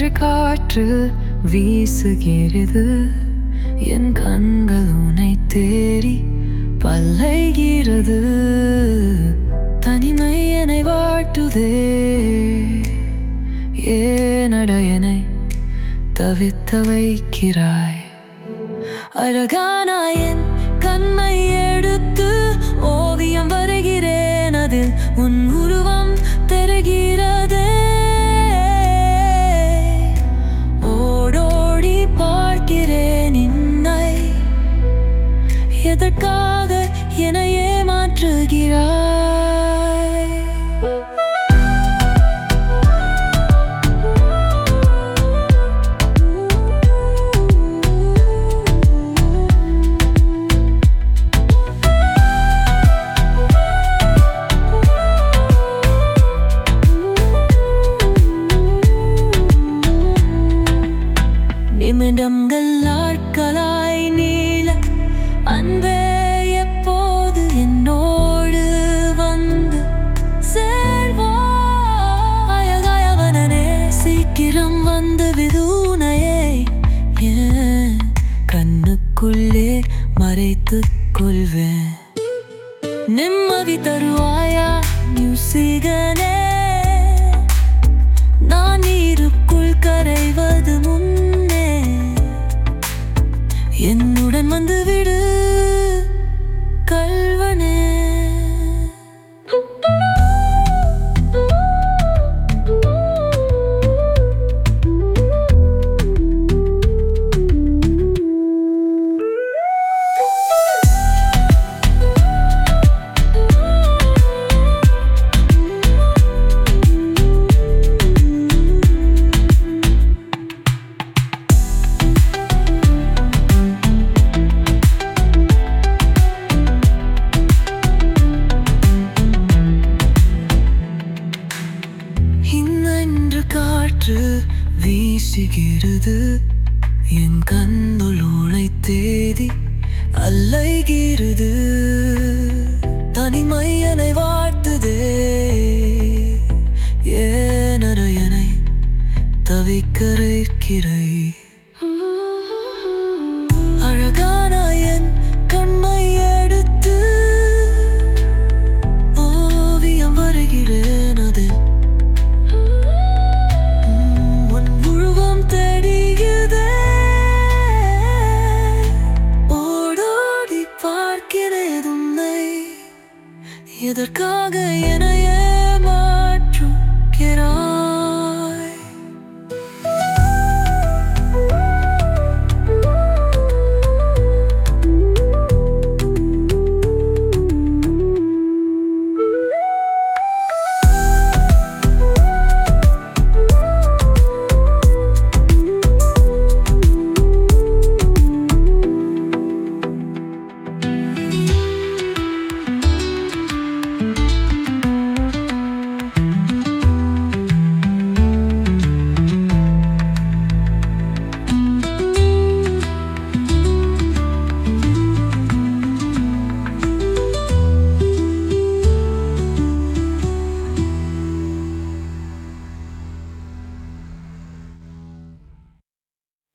காற்று வீசுகிறது என் கண்கள் உன்னை தேடி பல்லைகிறது தனிமை என்னை வாட்டுதே ஏனட என்னை தவித்த வைக்கிறாய் அழகான என் கண்மை எடுத்து ஓவியம் வரைகிறேன் அதில் உன் உருவம் தெரிகிறதே ஓடோடி பார்க்கிறேன் இன்னை எதற்காக என ஏமாற்றுகிறாய் நிமிடங்கள் நாட்களாய் நீள அன்பே எப்போது என்னோடு வந்து சேர்வாயகாயவனே சீக்கிரம் வந்து விதூனையே ஏன் கண்ணுக்குள்ளே மறைத்துக் கொள்வேன் நிம்மதி தருவாயா நியூசிகனே நான் நீருக்குள் கரைவது முன்னே என்னுடன் வந்து விடு கல்வனே இன்னென்று காற்று வீசுகிறது